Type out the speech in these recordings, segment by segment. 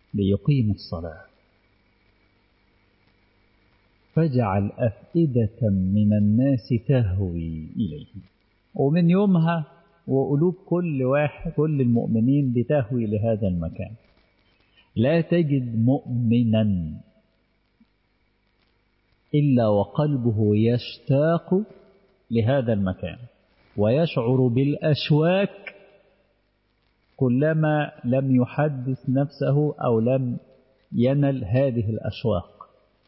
ليقيموا الصلاة فاجعل أفئدة من الناس تهوي إليه ومن يومها وقلوب كل واحد كل المؤمنين بتهوي لهذا المكان لا تجد مؤمنا إلا وقلبه يشتاق لهذا المكان ويشعر بالأشواك كلما لم يحدث نفسه أو لم ينل هذه الأشواق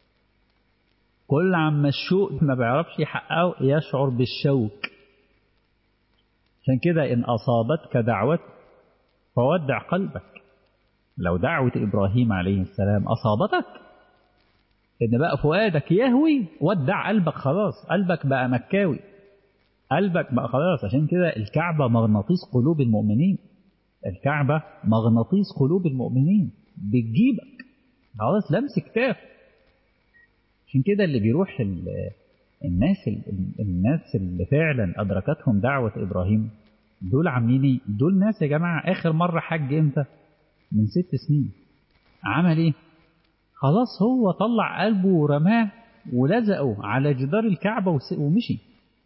كل عما الشوق ما بيعرفش يحققه يشعر بالشوك عشان كده إن أصابتك دعوة فودع قلبك لو دعوة إبراهيم عليه السلام أصابتك إن بقى فؤادك يهوي ودع قلبك خلاص قلبك بقى مكاوي قلبك بقى خلاص عشان كده الكعبة مغناطيس قلوب المؤمنين الكعبة مغناطيس قلوب المؤمنين بتجيبك خلاص لمس كتاف عشان كده اللي بيروح الناس الناس اللي فعلا أدركتهم دعوة إبراهيم دول عاملين ايه؟ دول ناس يا جماعة آخر مرة حج إمتى؟ من ست سنين عمل إيه؟ خلاص هو طلع قلبه ورماه ولزقه على جدار الكعبة ومشي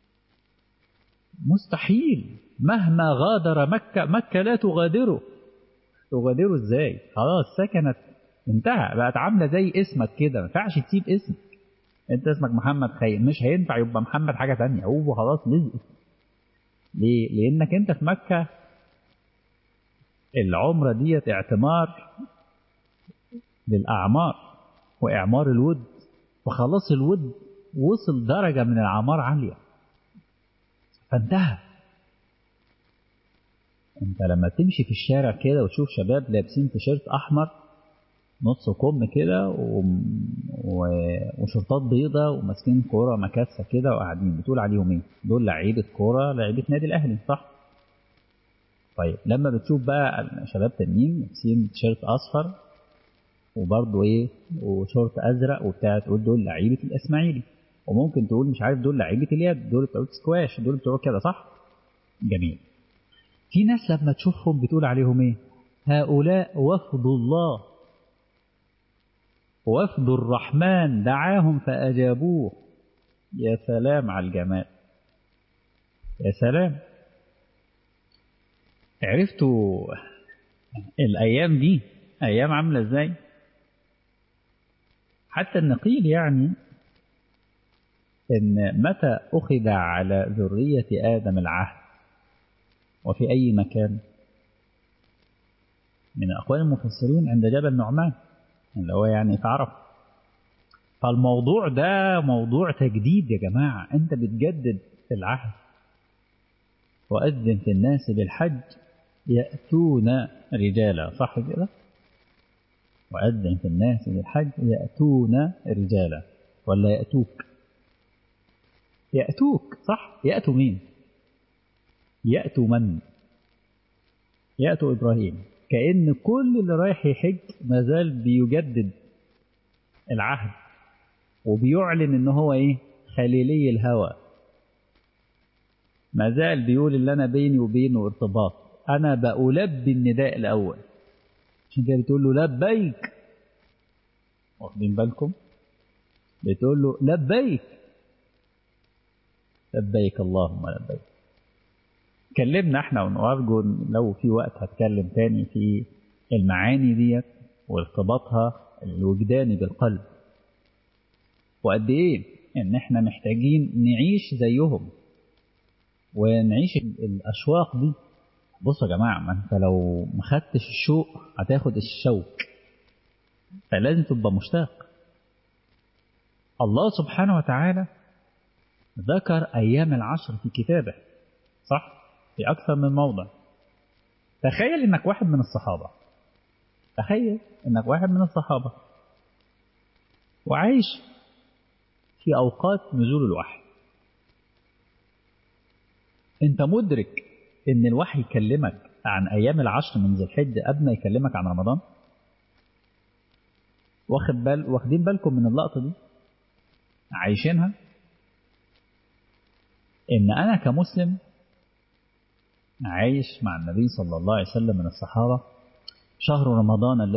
مستحيل مهما غادر مكة مكة لا تغادره تغادره ازاي خلاص سكنت انتهى بقت عاملة زي اسمك كده ما ينفعش تسيب اسمك انت اسمك محمد خير مش هينفع يبقى محمد حاجة تانية هو خلاص لزق ليه لانك انت في مكة العمرة ديت اعتمار للأعمار وإعمار الود فخلاص الود وصل درجة من الأعمار عالية فانتهى انت لما تمشي في الشارع كده وتشوف شباب لابسين تيشيرت احمر نص كم كده و... و... وشرطات بيضة وماسكين كورة مكاسة كده وقاعدين بتقول عليهم ايه؟ دول لعيبة كورة لعيبة نادي الأهلي صح؟ طيب لما بتشوف بقى شباب تانيين لابسين تيشيرت أصفر وبرضه ايه وشورت أزرق وبتاع تقول دول لعيبة الإسماعيلي وممكن تقول مش عارف دول لعيبة اليد دول بتوع سكواش دول بتوع كده صح؟ جميل في ناس لما تشوفهم بتقول عليهم ايه هؤلاء وفد الله وفد الرحمن دعاهم فأجابوه يا سلام على الجمال يا سلام عرفتوا الأيام دي أيام عاملة ازاي حتى النقيل يعني إن متى أخذ على ذرية آدم العهد وفي أي مكان من أقوال المفسرين عند جبل نعمان اللي هو يعني اتعرف فالموضوع ده موضوع تجديد يا جماعة أنت بتجدد في العهد وأذن في الناس بالحج يأتون رجالا صح كده وأذن في الناس بالحج يأتون رجالا ولا يأتوك يأتوك صح يأتوا مين يأتوا من يأتوا إبراهيم كأن كل اللي رايح يحج مازال بيجدد العهد وبيعلن ان هو ايه خليلي الهوى مازال بيقول اللي انا بيني وبينه ارتباط انا بألبي النداء الاول عشان كده بتقول له لبيك واخدين بالكم بتقول له لبيك لبيك اللهم لبيك اتكلمنا احنا وارجو لو في وقت هتكلم تاني في المعاني ديت وارتباطها الوجداني بالقلب وقد ايه ان احنا محتاجين نعيش زيهم ونعيش الاشواق دي بصوا يا جماعه ما انت لو ما خدتش الشوق هتاخد الشوك فلازم تبقى مشتاق الله سبحانه وتعالى ذكر ايام العشر في كتابه صح في أكثر من موضع تخيل إنك واحد من الصحابة تخيل إنك واحد من الصحابة وعايش في أوقات نزول الوحي أنت مدرك إن الوحي يكلمك عن أيام العشر من ذي الحجة قبل ما يكلمك عن رمضان واخد بال واخدين بالكم من اللقطة دي عايشينها إن أنا كمسلم عايش مع النبي صلى الله عليه وسلم من الصحابة شهر رمضان الذي